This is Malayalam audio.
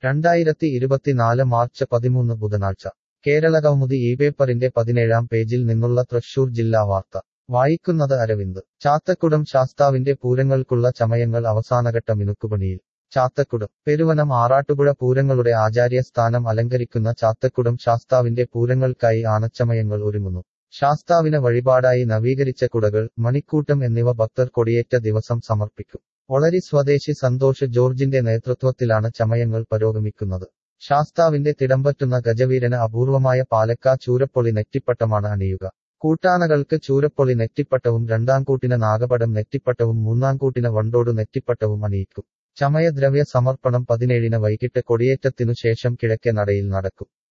രണ്ടായിരത്തി ഇരുപത്തിനാല് മാർച്ച് പതിമൂന്ന് ബുധനാഴ്ച കേരളകൗമുദി ഈ പേപ്പറിന്റെ പതിനേഴാം പേജിൽ നിന്നുള്ള തൃശൂർ ജില്ലാ വാർത്ത വായിക്കുന്നത് അരവിന്ദ് ചാത്തക്കുടം ശാസ്താവിന്റെ പൂരങ്ങൾക്കുള്ള ചമയങ്ങൾ അവസാനഘട്ട മിനുക്കുപണിയിൽ ചാത്തക്കുടം പെരുവനം ആറാട്ടുപുഴ പൂരങ്ങളുടെ ആചാര്യസ്ഥാനം അലങ്കരിക്കുന്ന ചാത്തക്കുടം ശാസ്താവിന്റെ പൂരങ്ങൾക്കായി ആനച്ചമയങ്ങൾ ഒരുങ്ങുന്നു ശാസ്താവിന് വഴിപാടായി നവീകരിച്ച കുടകൾ മണിക്കൂട്ടം എന്നിവ ഭക്തർ കൊടിയേറ്റ ദിവസം സമർപ്പിക്കും ഒളരി സ്വദേശി സന്തോഷ് ജോർജിന്റെ നേതൃത്വത്തിലാണ് ചമയങ്ങൾ പുരോഗമിക്കുന്നത് ശാസ്താവിന്റെ തിടമ്പറ്റുന്ന ഗജവീരന് അപൂർവമായ പാലക്കാ ചൂരപ്പൊളി നെറ്റിപ്പട്ടമാണ് അണിയുക കൂട്ടാനകൾക്ക് ചൂരപ്പൊളി നെറ്റിപ്പട്ടവും രണ്ടാംകൂട്ടിന് നാഗപടം നെറ്റിപ്പട്ടവും മൂന്നാംകൂട്ടിന് വണ്ടോടു നെറ്റിപ്പട്ടവും അണിയിക്കും ചമയദ്രവ്യ സമർപ്പണം പതിനേഴിന് വൈകിട്ട് കൊടിയേറ്റത്തിനു ശേഷം കിഴക്കേ നടയിൽ നടക്കും